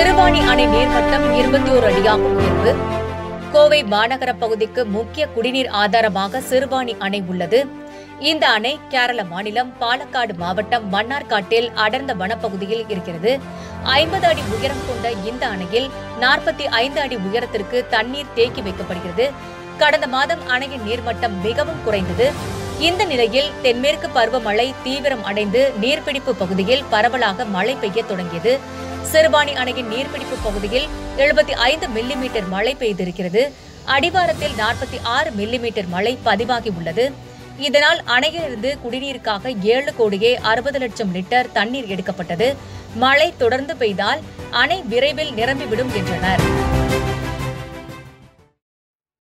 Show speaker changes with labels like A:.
A: சிறுவாணி அணை நீர்மட்டம் இருபத்தி ஓரு அடியாக உயர்வு கோவை மாநகர பகுதிக்கு முக்கிய குடிநீர் ஆதாரமாக சிறுவாணி அணை உள்ளது இந்த அணை கேரள மாநிலம் பாலக்காடு மாவட்டம் மன்னார்காட்டில் அடர்ந்த வனப்பகுதியில் இருக்கிறது ஐம்பது அடி உயரம் கொண்ட இந்த அணையில் நாற்பத்தி ஐந்து அடி உயரத்திற்கு தண்ணீர் தேக்கி வைக்கப்படுகிறது கடந்த மாதம் அணையின் நீர்மட்டம் மிகவும் குறைந்தது இந்த நிலையில் தென்மேற்கு பருவமழை தீவிரம் அடைந்து நீர்பிடிப்பு பகுதியில் பரவலாக மழை பெய்ய தொடங்கியது சிறுவாணி அணையின் நீர்பிடிப்பு பகுதியில் எழுபத்தி ஐந்து மில்லிமீட்டர் மழை பெய்திருக்கிறது அடிவாரத்தில் நாற்பத்தி ஆறு மில்லிமீட்டர் மழை பதிவாகி உள்ளது இதனால் அணையிலிருந்து குடிநீருக்காக ஏழு கோடியே அறுபது லட்சம் லிட்டர் தண்ணீர் எடுக்கப்பட்டது மழை தொடர்ந்து பெய்தால் அணை விரைவில் நிரம்பிவிடும் என்றனர்